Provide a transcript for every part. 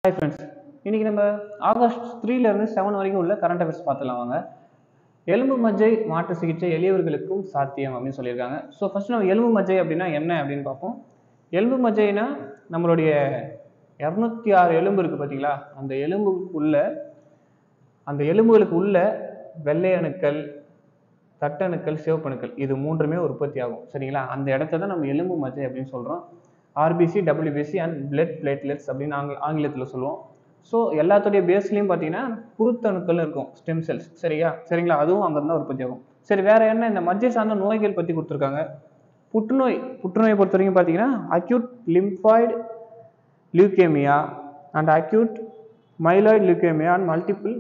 hi friends இன்றைக்கி நம்ம August த்ரீலேருந்து seven வரைக்கும் உள்ள கரண்ட் அஃபேர்ஸ் பார்த்துலாம் வாங்க எலும்பு மஜ்ஜை மாற்று சிகிச்சை எளியவர்களுக்கும் சாத்தியம் அப்படின்னு சொல்லியிருக்காங்க ஸோ ஃபஸ்ட் நம்ம எலும்பு மஜ்ஜை அப்படின்னா என்ன அப்படின்னு பார்ப்போம் எலும்பு மஜ்ஜைனா நம்மளுடைய இரநூத்தி ஆறு எலும்பு இருக்குது பார்த்தீங்களா அந்த எலும்புக்குள்ள அந்த எலும்புகளுக்கு உள்ள வெள்ளை அணுக்கள் தட்டணுக்கள் சிவப்பணுக்கள் இது மூன்றுமே உற்பத்தி ஆகும் சரிங்களா அந்த இடத்த தான் நம்ம எலும்பு மஜ்ஜை அப்படின்னு சொல்கிறோம் RBC WBC and blood platelets அப்படின்னு ஆங்க ஆங்கிலத்தில் சொல்லுவோம் ஸோ எல்லாத்துடைய பேஸ்லையும் பார்த்தீங்கன்னா குருத்தணுக்கள் இருக்கும் ஸ்டெம் செல்ஸ் சரியா சரிங்களா அதுவும் அங்கே தான் உற்பத்தி ஆகும் சரி வேற என்ன இந்த மஜ்ஜை சார்ந்த நோய்கள் பற்றி கொடுத்துருக்காங்க புற்றுநோய் புற்றுநோயை பொறுத்த வரைக்கும் பார்த்தீங்கன்னா acute lymphoid leukaemia and acute myeloid leukaemia and multiple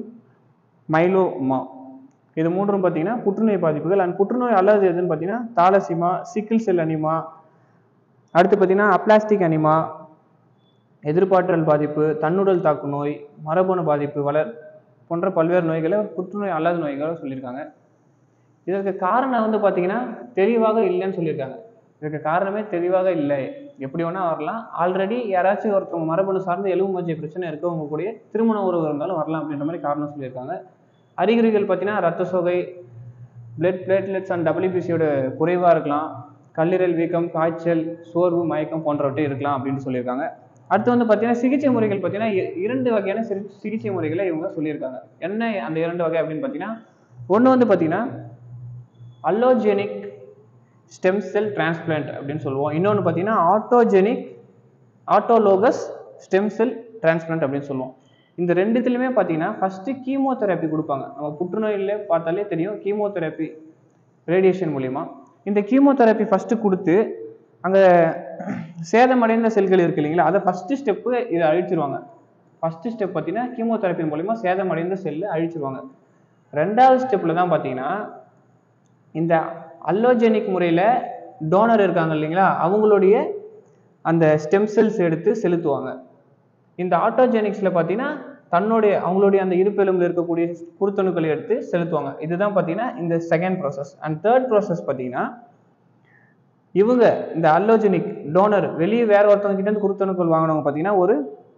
myeloma இது மூன்றும் பார்த்தீங்கன்னா புற்றுநோய் பாதிப்புகள் அண்ட் புற்றுநோய் அல்லாதது எதுன்னு பார்த்தீங்கன்னா தாலசிமா சிக்கிள் செல் அனிமா அடுத்து பார்த்தீங்கன்னா அப்ளாஸ்டிக் அனிமா எதிர்பார்த்தல் பாதிப்பு தன்னுடல் தாக்கு நோய் மரபணு பாதிப்பு வளர் போன்ற பல்வேறு நோய்களை புற்றுநோய் அல்லாத நோய்களை சொல்லியிருக்காங்க இதற்கு காரணம் வந்து பார்த்தீங்கன்னா தெளிவாக இல்லைன்னு சொல்லியிருக்காங்க இதுக்கு காரணமே தெளிவாக இல்லை எப்படி வேணால் வரலாம் ஆல்ரெடி யாராச்சும் ஒருத்தவங்க மரபணு சார்ந்த எலும்பு மஜ்ஜை பிரச்சனை இருக்கவங்க கூட திருமண உறவு இருந்தாலும் வரலாம் அப்படின்ற மாதிரி காரணம் சொல்லியிருக்காங்க அறிகுறிகள் பார்த்தீங்கன்னா ரத்த சோகை பிளட் பிளேட்லெட்ஸ் அண்ட் டபிள்யூபிசியோட குறைவாக இருக்கலாம் கல்லீரல் வீக்கம் காய்ச்சல் சோர்வு மயக்கம் போன்றவற்றை இருக்கலாம் அப்படின்னு சொல்லியிருக்காங்க அடுத்து வந்து பார்த்தீங்கன்னா சிகிச்சை முறைகள் பார்த்தீங்கன்னா இ- இரண்டு வகையான சிறு சிகிச்சை முறைகளை இவங்க சொல்லியிருக்காங்க என்ன அந்த இரண்டு வகை அப்படின்னு பார்த்தீங்கன்னா ஒன்று வந்து பார்த்தீங்கன்னா அல்லோஜெனிக் ஸ்டெம் செல் டிரான்ஸ்பிளான்ட் அப்படின்னு சொல்லுவோம் இன்னொன்று பார்த்தீங்கன்னா autogenic autologous stem cell transplant அப்படின்னு சொல்லுவோம் இந்த ரெண்டுத்துலையுமே பார்த்தீங்கன்னா ஃபஸ்ட்டு கீமோதெரப்பி கொடுப்பாங்க நம்ம புற்றுநோயில் பார்த்தாலே தெரியும் கீமோதெரப்பி ரேடியேஷன் மூலிமா இந்த கீமோதெரப்பி ஃபஸ்ட்டு கொடுத்து அங்கே சேதமடைந்த செல்கள் இருக்கு இல்லைங்களா அதை ஃபஸ்ட்டு ஸ்டெப்பு இதை அழிச்சிருவாங்க ஃபஸ்ட்டு ஸ்டெப் பார்த்தீங்கன்னா கீமோதெரப்பி மூலிமா சேதமடைந்த செல்லை அழிச்சிருவாங்க ரெண்டாவது ஸ்டெப்பில் தான் பார்த்தீங்கன்னா இந்த அல்லோஜெனிக் முறையில் டோனர் இருக்காங்க இல்லைங்களா அவங்களுடைய அந்த ஸ்டெம் செல்ஸ் எடுத்து செலுத்துவாங்க இந்த ஆட்டோஜெனிக்ஸில் பார்த்தீங்கன்னா தன்னுடைய அவங்களுடைய அந்த இருப்பெலும்பில் இருக்கக்கூடிய குருத்தணுக்களை எடுத்து செலுத்துவாங்க இதுதான் பார்த்தீங்கன்னா இந்த second process and third process பார்த்தீங்கன்னா இவங்க இந்த அல்லோஜெனிக் டோனர் வெளியே வேற ஒருத்தவங்க கிட்ட இருந்து குருத்தணுக்கள் வாங்கினவங்க பார்த்தீங்கன்னா ஒரு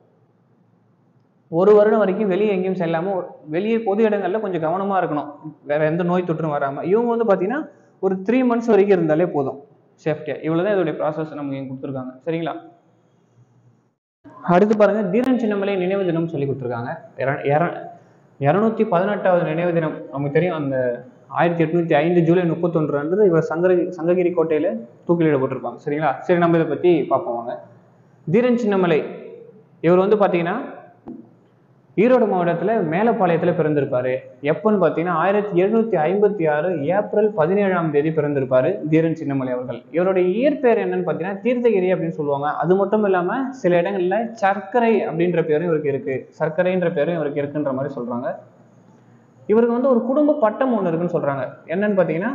ஒரு வருடம் வரைக்கும் வெளியே எங்கேயும் செல்லாமல் வெளியே பொது இடங்கள்ல கொஞ்சம் கவனமாக இருக்கணும் வேற எந்த நோய் தொற்றும் வராமல் இவங்க வந்து பார்த்தீங்கன்னா ஒரு த்ரீ மந்த்ஸ் வரைக்கும் இருந்தாலே போதும் சேஃப்டியாக இவ்வளோ தான் இதோடைய ப்ராசஸ் நமக்கு இங்கே கொடுத்துருக்காங்க சரிங்களா அடுத்து பாருங்க தீரன் சின்னமலை நினைவு தினம் சொல்லி கொடுத்துருக்காங்க இர- இர- இரநூத்தி பதினெட்டாவது நினைவு தினம் நமக்கு தெரியும் அந்த ஆயிரத்தி எட்நூத்தி ஐந்து ஜூலை முப்பத்தொன்று அன்று இவர் சங்கரி சங்ககிரி கோட்டையில தூக்கிலிடப்பட்டிருப்பாங்க சரிங்களா சரி நம்ம இதை பத்தி பார்ப்போம் வாங்க தீரன் சின்னமலை இவர் வந்து பாத்தீங்கன்னா ஈரோடு மாவட்டத்தில் மேலப்பாளையத்தில் பிறந்திருப்பாரு எப்போன்னு பார்த்தீங்கன்னா ஆயிரத்தி எழுநூத்தி ஐம்பத்தி ஆறு ஏப்ரல் பதினேழாம் தேதி பிறந்திருப்பாரு தீரன் சின்னமலை அவர்கள் இவருடைய இயற்பெயர் என்னன்னு பார்த்தீங்கன்னா தீர்த்தகிரி அப்படின்னு சொல்லுவாங்க அது மட்டும் இல்லாமல் சில இடங்கள்ல சர்க்கரை அப்படின்ற பேரும் இவருக்கு இருக்கு சர்க்கரைன்ற பேரும் இவருக்கு இருக்குன்ற மாதிரி சொல்றாங்க இவருக்கு வந்து ஒரு குடும்ப பட்டம் ஒன்று இருக்குன்னு சொல்றாங்க என்னன்னு பார்த்தீங்கன்னா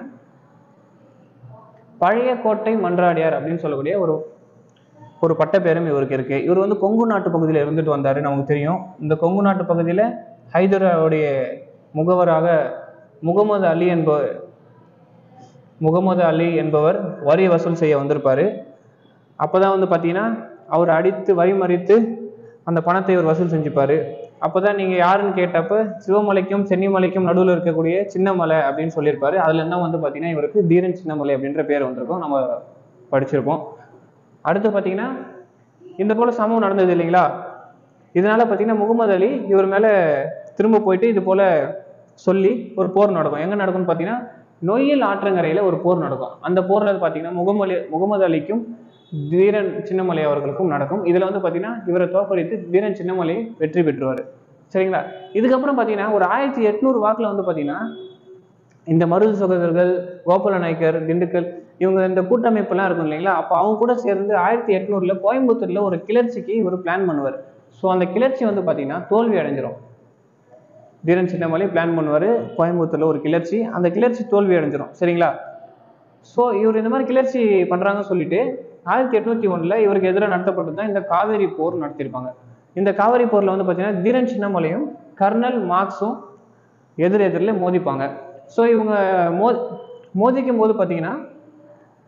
பழைய கோட்டை மன்றாடியார் அப்படின்னு சொல்லக்கூடிய ஒரு ஒரு பட்டப்பேரும் இவருக்கு இருக்கு இவர் வந்து கொங்கு நாட்டு பகுதியில் இருந்துட்டு வந்தாரு நமக்கு தெரியும் இந்த கொங்கு நாட்டு பகுதியில் ஹைதராவுடைய முகவராக முகமது அலி என்பவர் முகமது அலி என்பவர் வரி வசூல் செய்ய வந்திருப்பாரு அப்பதான் வந்து பார்த்தீங்கன்னா அவர் அடித்து வரி மறித்து அந்த பணத்தை இவர் வசூல் செஞ்சுப்பாரு அப்பதான் நீங்க யாருன்னு கேட்டப்ப சிவமலைக்கும் சென்னிமலைக்கும் நடுவில் இருக்கக்கூடிய சின்னமலை அப்படின்னு சொல்லியிருப்பாரு அதுல இருந்தா வந்து பார்த்தீங்கன்னா இவருக்கு தீரன் சின்னமலை அப்படின்ற பேர் வந்திருக்கும் நம்ம படிச்சிருப்போம் அடுத்து பார்த்தீங்கன்னா இந்த போல சம்பவம் நடந்தது இல்லைங்களா இதனால பார்த்தீங்கன்னா முகமது அலி இவர் மேல திரும்ப போயிட்டு இது போல சொல்லி ஒரு போர் நடக்கும் எங்க நடக்கும்னு பார்த்தீங்கன்னா நொய்யல் ஆற்றங்கரையில ஒரு போர் நடக்கும் அந்த போர்ல பார்த்தீங்கன்னா முகமது முகமது அலிக்கும் தீரன் சின்னமலை அவர்களுக்கும் நடக்கும் இதுல வந்து பார்த்தீங்கன்னா இவரை தோற்கடித்து தீரன் சின்னமலை வெற்றி பெற்றுவார் சரிங்களா இதுக்கப்புறம் பார்த்தீங்கன்னா ஒரு ஆயிரத்தி எட்நூறு வாக்குல வந்து பார்த்தீங்கன்னா இந்த மருது சகோதரர்கள் கோபால நாயக்கர் திண்டுக்கல் இவங்க இந்த கூட்டமைப்பெல்லாம் இருக்கும் இல்லைங்களா அப்போ அவங்க கூட சேர்ந்து ஆயிரத்தி எட்நூறுல கோயம்புத்தூர்ல ஒரு கிளர்ச்சிக்கு இவர் பிளான் பண்ணுவார் ஸோ அந்த கிளர்ச்சி வந்து பார்த்தீங்கன்னா தோல்வி அடைஞ்சிரும் தீரன் சின்னமலை பிளான் பண்ணுவார் கோயம்புத்தூர்ல ஒரு கிளர்ச்சி அந்த கிளர்ச்சி தோல்வி அடைஞ்சிரும் சரிங்களா ஸோ இவர் இந்த மாதிரி கிளர்ச்சி பண்றாங்கன்னு சொல்லிட்டு ஆயிரத்தி எட்நூத்தி ஒண்ணுல இவருக்கு எதிராக நடத்தப்பட்டது தான் இந்த காவேரி போர் நடத்தியிருப்பாங்க இந்த காவேரி போர்ல வந்து பார்த்தீங்கன்னா தீரன் சின்னமலையும் கர்னல் மார்க்ஸும் எதிர் எதிரில் மோதிப்பாங்க ஸோ இவங்க மோ மோதிக்கும் போது பார்த்தீங்கன்னா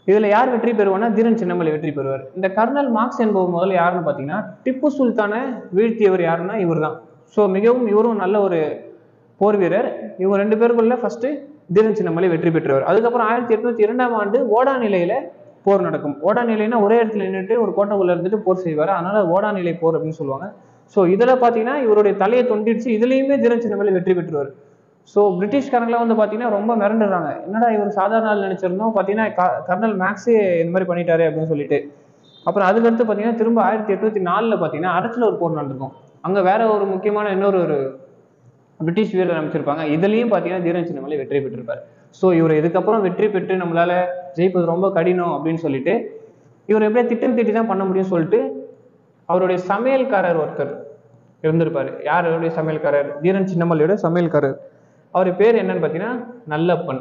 இதுல யார் வெற்றி பெறுவார்னா தீரன் சின்னமலை வெற்றி பெறுவார் இந்த கர்னல் மார்க்ஸ் என்பவர் முதல்ல யாருன்னு பார்த்தீங்கன்னா திப்பு சுல்தானை வீழ்த்தியவர் யாருன்னா இவர் தான் ஸோ மிகவும் இவரும் நல்ல ஒரு போர் வீரர் இவங்க ரெண்டு பேருக்குள்ள ஃபர்ஸ்ட் தீரன் சின்னமலை வெற்றி பெற்றவர் அதுக்கப்புறம் ஆயிரத்தி எட்நூத்தி இரண்டாம் ஆண்டு ஓடா நிலையில போர் நடக்கும் ஓடா நிலைனா ஒரே இடத்துல நின்றுட்டு ஒரு கோட்டைக்குள்ள இருந்துட்டு போர் செய்வார் அதனால ஓடா நிலை போர் அப்படின்னு சொல்லுவாங்க ஸோ இதுல பாத்தீங்கன்னா இவருடைய தலையை தொண்டிடுச்சு இதுலயுமே தீரன் சின்னமலை வெற்றி பெற்றுவார் ஸோ பிரிட்டிஷ்காரங்களாம் வந்து பார்த்தீங்கன்னா ரொம்ப மிரண்டுறாங்க என்னடா இவர் சாதாரண ஆள் நினைச்சிருந்தோம் பார்த்தீங்கன்னா க- கர்னல் மேக்ஸே இந்த மாதிரி பண்ணிட்டாரு அப்படின்னு சொல்லிட்டு அப்புறம் அதுக்கடுத்து பார்த்தீங்கன்னா திரும்ப ஆயிரத்தி எட்நூத்தி நாலில் பார்த்தீங்கன்னா அரசில் ஒரு போர் நடந்திருக்கும் அங்கே வேற ஒரு முக்கியமான இன்னொரு ஒரு பிரிட்டிஷ் வீரர் அமைச்சிருப்பாங்க இதுலயும் பார்த்தீங்கன்னா தீரன் சின்னமலை வெற்றி பெற்றிருப்பார் ஸோ இவர் இதுக்கப்புறம் வெற்றி பெற்று நம்மளால ஜெயிப்பது ரொம்ப கடினம் அப்படின்னு சொல்லிட்டு இவர் எப்படியா திட்டம் திட்டி தான் பண்ண முடியும்னு சொல்லிட்டு அவருடைய சமையல்காரர் ஒருத்தர் இருந்திருப்பாரு யார் அவருடைய சமையல்காரர் தீரன் சின்னமலையோட சமையல்காரர் அவர் பேர் என்னன்னு பார்த்தீங்கன்னா நல்லப்பன்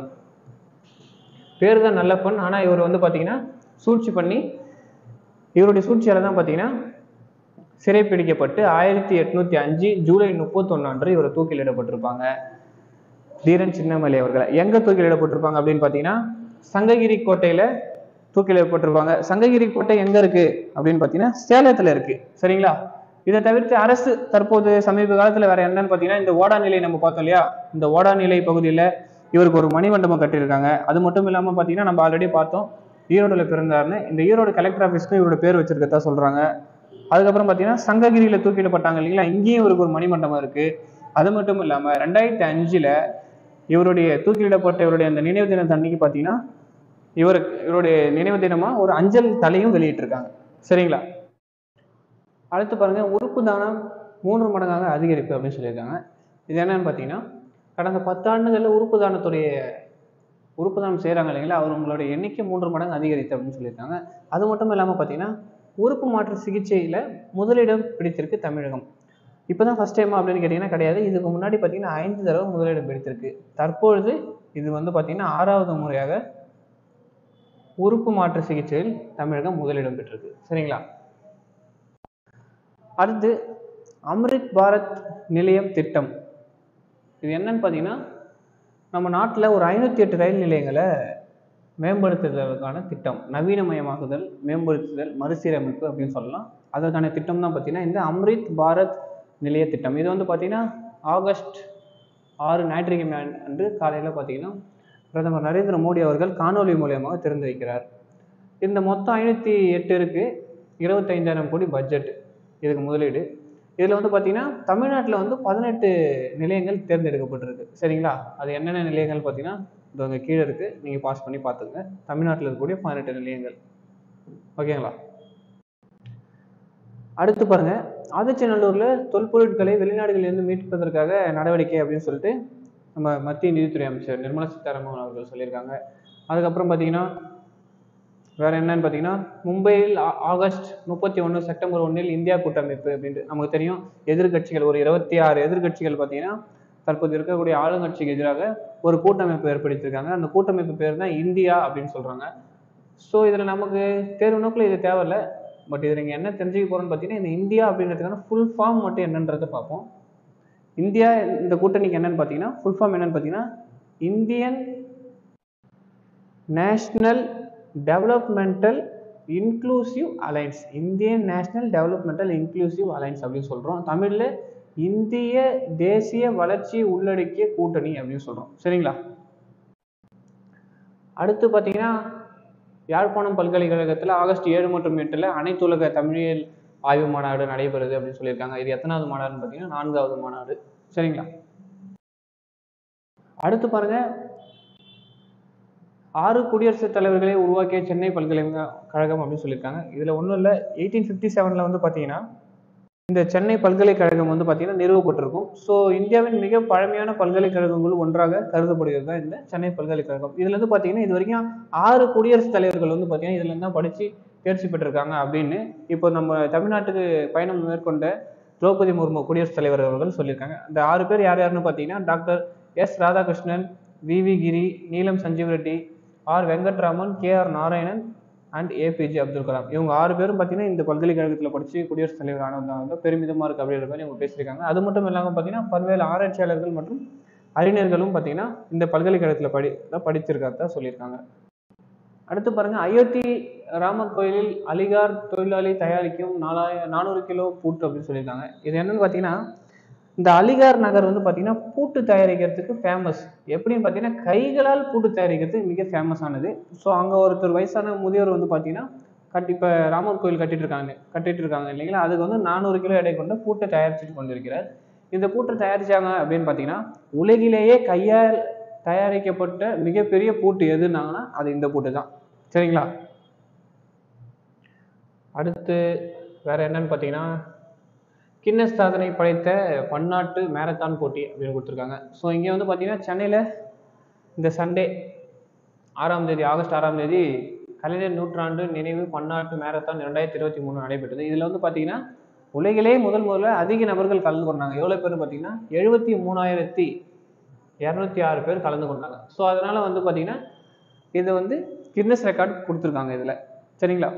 பேர் தான் நல்லப்பன் ஆனால் இவர் வந்து பார்த்தீங்கன்னா சூழ்ச்சி பண்ணி இவருடைய சூழ்ச்சியால தான் பார்த்தீங்கன்னா சிறைப்பிடிக்கப்பட்டு ஆயிரத்தி எட்நூத்தி அஞ்சு ஜூலை முப்பத்தொன்னு அன்று இவர் தூக்கிலிடப்பட்டிருப்பாங்க தீரன் சின்னமலை அவர்களை எங்க தூக்கிலிடப்பட்டிருப்பாங்க அப்படின்னு பார்த்தீங்கன்னா சங்ககிரி கோட்டையில தூக்கிலிடப்பட்டிருப்பாங்க சங்ககிரி கோட்டை எங்க இருக்கு அப்படின்னு பார்த்தீங்கன்னா சேலத்துல இருக்கு சரிங்களா இதை தவிர்த்து அரசு தற்போது சமீப காலத்துல வேற என்னன்னு பார்த்தீங்கன்னா இந்த ஓடா நிலை நம்ம பார்த்தோம் இல்லையா இந்த ஓடா நிலை பகுதியில இவருக்கு ஒரு மணிமண்டபம் கட்டியிருக்காங்க அது மட்டும் இல்லாம பார்த்தீங்கன்னா நம்ம ஆல்ரெடி பார்த்தோம் ஈரோடுல பிறந்தாருன்னு இந்த ஈரோடு கலெக்டர் ஆஃபீஸ்க்கும் இவரோட பேர் வச்சிருக்கதா சொல்றாங்க அதுக்கப்புறம் பார்த்தீங்கன்னா சங்ககிரியில தூக்கிடப்பட்டாங்க இல்லைங்களா இங்கேயும் இவருக்கு ஒரு மணிமண்டபம் இருக்கு அது மட்டும் இல்லாம ரெண்டாயிரத்தி அஞ்சுல இவருடைய தூக்கிலிடப்பட்ட இவருடைய அந்த நினைவு தினம் அன்னைக்கு பார்த்தீங்கன்னா இவருக்கு இவருடைய நினைவு தினமா ஒரு அஞ்சல் தலையும் வெளியிட்டிருக்காங்க சரிங்களா அடுத்து பாருங்க உறுப்பு தானம் மூன்று மடங்காக அதிகரிப்பு அப்படின்னு சொல்லியிருக்காங்க இது என்னன்னு பார்த்தீங்கன்னா கடந்த பத்தாண்டுகளில் உறுப்பு தானத்துடைய உறுப்பு தானம் செய்கிறாங்க இல்லைங்களா அவங்களுடைய எண்ணிக்கை மூன்று மடங்கு அதிகரித்து அப்படின்னு சொல்லியிருக்காங்க அது மட்டும் இல்லாமல் பார்த்தீங்கன்னா உறுப்பு மாற்று சிகிச்சையில் முதலிடம் பிடித்திருக்கு தமிழகம் இப்போதான் ஃபர்ஸ்ட் டைம் அப்படின்னு கேட்டிங்கன்னா கிடையாது இதுக்கு முன்னாடி பார்த்தீங்கன்னா ஐந்து தடவை முதலிடம் பிடித்திருக்கு தற்பொழுது இது வந்து பார்த்தீங்கன்னா ஆறாவது முறையாக உறுப்பு மாற்று சிகிச்சையில் தமிழகம் முதலிடம் பெற்றிருக்கு சரிங்களா அடுத்து அம்ரித் பாரத் நிலையம் திட்டம் இது என்னன்னு பார்த்தீங்கன்னா நம்ம நாட்டில் ஒரு ஐநூற்றி எட்டு ரயில் நிலையங்களை மேம்படுத்துதலுக்கான திட்டம் நவீனமயமாக்குதல் மேம்படுத்துதல் மறுசீரமைப்பு அப்படின்னு சொல்லலாம் அதற்கான திட்டம் தான் பார்த்தீங்கன்னா இந்த அம்ரித் பாரத் நிலைய திட்டம் இது வந்து பார்த்தீங்கன்னா ஆகஸ்ட் ஆறு ஞாயிற்றுக்கிழமை அன்று காலையில் பார்த்தீங்கன்னா பிரதமர் நரேந்திர மோடி அவர்கள் காணொலி மூலியமாக திறந்து வைக்கிறார் இந்த மொத்தம் ஐநூற்றி எட்டு இருக்கு இருபத்தைந்தாயிரம் கோடி பட்ஜெட் இதுக்கு முதலீடு இதில் வந்து பார்த்தீங்கன்னா தமிழ்நாட்டில் வந்து பதினெட்டு நிலையங்கள் தேர்ந்தெடுக்கப்பட்டிருக்கு சரிங்களா அது என்னென்ன நிலையங்கள் பார்த்தீங்கன்னா இது அங்கே கீழே இருக்குது நீங்கள் பாஸ் பண்ணி பார்த்துங்க தமிழ்நாட்டில் இருக்கக்கூடிய பதினெட்டு நிலையங்கள் ஓகேங்களா அடுத்து பாருங்க ஆதிச்சநல்லூரில் தொல்பொருட்களை வெளிநாடுகளிலிருந்து மீட்பதற்காக நடவடிக்கை அப்படின்னு சொல்லிட்டு நம்ம மத்திய நிதித்துறை அமைச்சர் நிர்மலா சீதாராமன் அவர்கள் சொல்லியிருக்காங்க அதுக்கப்புறம் பார்த்தீங்கன்னா வேற என்னன்னு பார்த்தீங்கன்னா மும்பையில் ஆ- ஆகஸ்ட் முப்பத்தி ஒன்று செப்டம்பர் ஒன்றில் இந்தியா கூட்டமைப்பு அப்படின்ட்டு நமக்கு தெரியும் எதிர்க்கட்சிகள் ஒரு இருபத்தி ஆறு எதிர்க்கட்சிகள் பார்த்தீங்கன்னா தற்போது இருக்கக்கூடிய ஆளுங்கட்சிக்கு எதிராக ஒரு கூட்டமைப்பு ஏற்படுத்தியிருக்காங்க அந்த கூட்டமைப்பு பேர் தான் இந்தியா அப்படின்னு சொல்றாங்க ஸோ இதில் நமக்கு தேர்வு நோக்கில் இது தேவையில்ல பட் இதில் நீங்கள் என்ன தெரிஞ்சுக்க போறோம்னு பார்த்தீங்கன்னா இந்த இந்தியா அப்படின்றதுக்கான ஃபுல் ஃபார்ம் மட்டும் என்னன்றதை பார்ப்போம் இந்தியா இந்த கூட்டணிக்கு என்னன்னு பார்த்தீங்கன்னா ஃபுல் ஃபார்ம் என்னன்னு பார்த்தீங்கன்னா Indian national developmental inclusive alliance Indian national developmental inclusive alliance அப்படின்னு சொல்கிறோம் தமிழில் இந்திய தேசிய வளர்ச்சி உள்ளடக்கிய கூட்டணி அப்படின்னு சொல்கிறோம் சரிங்களா அடுத்து பார்த்தீங்கன்னா யாழ்ப்பாணம் பல்கலைக்கழகத்தில் ஆகஸ்ட் ஏழு மற்றும் எட்டில் அனைத்துலக தமிழியல் ஆய்வு மாநாடு நடைபெறுது அப்படின்னு சொல்லியிருக்காங்க இது எத்தனாவது மாநாடுன்னு பார்த்தீங்கன்னா நான்காவது மாநாடு சரிங்களா அடுத்து பாருங்க ஆறு குடியரசுத் தலைவர்களை உருவாக்கிய சென்னை பல்கலைக்கழகம் அப்படின்னு சொல்லியிருக்காங்க இதில் ஒன்றும் இல்லை எயிட்டீன் ஃபிஃப்டி செவனில் வந்து பார்த்தீங்கன்னா இந்த சென்னை பல்கலைக்கழகம் வந்து பார்த்தீங்கன்னா நிறுவப்பட்டிருக்கும் ஸோ இந்தியாவின் மிக பழமையான பல்கலைக்கழகங்கள் ஒன்றாக கருதப்படுகிறது தான் இந்த சென்னை பல்கலைக்கழகம் இதுல வந்து பார்த்தீங்கன்னா இது வரைக்கும் ஆறு குடியரசுத் தலைவர்கள் வந்து பார்த்தீங்கன்னா இதுல இருந்து தான் படித்து தேர்ச்சி பெற்றிருக்காங்க அப்படின்னு இப்போ நம்ம தமிழ்நாட்டுக்கு பயணம் மேற்கொண்ட திரௌபதி முர்மு குடியரசுத் தலைவர் அவர்கள் சொல்லியிருக்காங்க அந்த ஆறு பேர் யார் யாருன்னு பார்த்தீங்கன்னா doctor S Radhakrishnan V V Giri Neelam Sanjiva Reddy R Venkataraman K R Narayanan and APJ Abdul Kalam இவங்க ஆறு பேரும் பார்த்தீங்கன்னா இந்த பல்கலைக்கழகத்தில் படித்து குடியரசுத் தலைவர் ஆனவங்க வந்து பெருமிதமாக இருக்கு அப்படின்ற மாதிரி இவங்க பேசியிருக்காங்க அது மட்டும் இல்லாமல் பார்த்தீங்கன்னா பல்வேறு ஆராய்ச்சியாளர்கள் மற்றும் அறிஞர்களும் பார்த்தீங்கன்னா இந்த பல்கலைக்கழகத்தில் படி தான் படிச்சிருக்கிறதா சொல்லியிருக்காங்க அடுத்து பாருங்க அயோத்தி ராமர் கோயிலில் அலிகார் தொழிலாளி தயாரிக்கும் நாலாயிர நானூறு கிலோ பூட்டு அப்படின்னு சொல்லியிருக்காங்க இது என்னன்னு பார்த்தீங்கன்னா இந்த அலிகார் நகர் வந்து பார்த்தீங்கன்னா பூட்டு தயாரிக்கிறதுக்கு ஃபேமஸ் எப்படின்னு பார்த்தீங்கன்னா கைகளால் பூட்டு தயாரிக்கிறதுக்கு மிக ஃபேமஸானது ஸோ அங்கே ஒருத்தர் வயசான முதியோர் வந்து பார்த்தீங்கன்னா கட்டி இப்போ ராமர் கோயில் கட்டிட்டு இருக்காங்க கட்டிட்டு இருக்காங்க இல்லைங்களா அதுக்கு வந்து நானூறு கிலோ எடை கொண்ட பூட்டை தயாரிச்சுட்டு கொண்டிருக்கிறார் இந்த பூட்டை தயாரிச்சாங்க அப்படின்னு பார்த்தீங்கன்னா உலகிலேயே கையால் தயாரிக்கப்பட்ட மிகப்பெரிய பூட்டு எதுனாங்கன்னா அது இந்த பூட்டு தான் சரிங்களா அடுத்து வேற என்னன்னு பார்த்தீங்கன்னா கின்னஸ் சாதனை படைத்த பன்னாட்டு மேரத்தான் போட்டி அப்படின்னு கொடுத்துருக்காங்க ஸோ இங்கே வந்து பார்த்தீங்கன்னா சென்னையில் இந்த சண்டே ஆறாம் தேதி ஆகஸ்ட் ஆறாம் தேதி கலைஞர் நூற்றாண்டு நினைவு பன்னாட்டு மேரத்தான் ரெண்டாயிரத்தி இருபத்தி மூணு நடைபெற்றது இதில் வந்து பார்த்தீங்கன்னா உலகிலே முதல் முதல்ல அதிக நபர்கள் கலந்து கொண்டாங்க எவ்வளோ பேர் பார்த்தீங்கன்னா எழுபத்தி மூணாயிரத்தி இரநூத்தி ஆறு பேர் கலந்து கொண்டாங்க ஸோ அதனால வந்து பார்த்தீங்கன்னா இது வந்து கின்னஸ் ரெக்கார்ட் கொடுத்துருக்காங்க இதில் சரிங்களா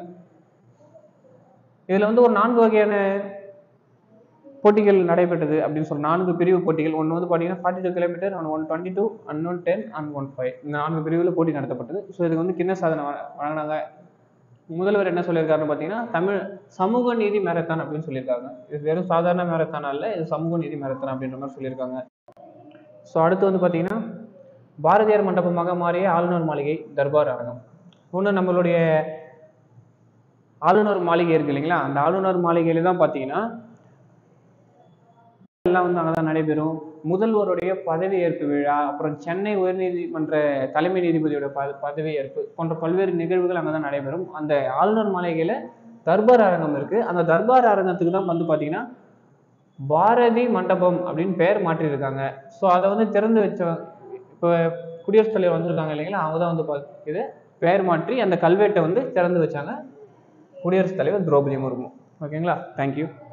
இதில் வந்து ஒரு நான்கு வகையான போட்டிகள் நடைபெற்றது அப்படின்னு சொல்லி நான்கு பிரிவு போட்டிகள் ஒன்று வந்து பார்த்தீங்கன்னா forty two kilometre and one twenty two and one ten and one five இந்த நான்கு பிரிவில் போட்டி நடத்தப்பட்டது ஸோ இதுக்கு வந்து கின்னஸ் சாதனை வழ- வழங்கினாங்க முதல்வர் என்ன சொல்லியிருக்காருன்னு பார்த்தீங்கன்னா தமிழ் சமூக நீதி மேரத்தான் அப்படின்னு சொல்லியிருக்காங்க இது வெறும் சாதாரண மேரத்தான் அல்ல இது சமூக நீதி மேரத்தான் அப்படின்ற மாதிரி சொல்லியிருக்காங்க ஸோ அடுத்து வந்து பார்த்தீங்கன்னா பாரதியார் மண்டபமாக மாறிய ஆளுநர் மாளிகை தர்பார் அரங்கம் ஒன்று நம்மளுடைய ஆளுநர் மாளிகை இருக்கு இல்லைங்களா அந்த ஆளுநர் மாளிகையில தான் பார்த்தீங்கன்னா எல்லாம் வந்து அங்கே தான் நடைபெறும் முதல்வருடைய பதவியேற்பு விழா அப்புறம் சென்னை உயர்நீதிமன்ற தலைமை நீதிபதியோட ப பதவியேற்பு போன்ற பல்வேறு நிகழ்வுகள் அங்கே தான் நடைபெறும் அந்த ஆளுநர் மாளிகையில் தர்பார் அரங்கம் இருக்கு அந்த தர்பார் அரங்கத்துக்கு தான் வந்து பார்த்தீங்கன்னா பாரதி மண்டபம் அப்படின்னு பெயர் மாற்றியிருக்காங்க ஸோ அதை வந்து திறந்து வச்ச இப்போ குடியரசுத் தலைவர் வந்திருக்காங்க இல்லைங்களா அவங்க தான் வந்து பா- இது பெயர் மாற்றி அந்த கல்வெட்டை வந்து திறந்து வச்சாங்க குடியரசுத் தலைவர் திரௌபதி முர்மு ஓகேங்களா தேங்க்யூ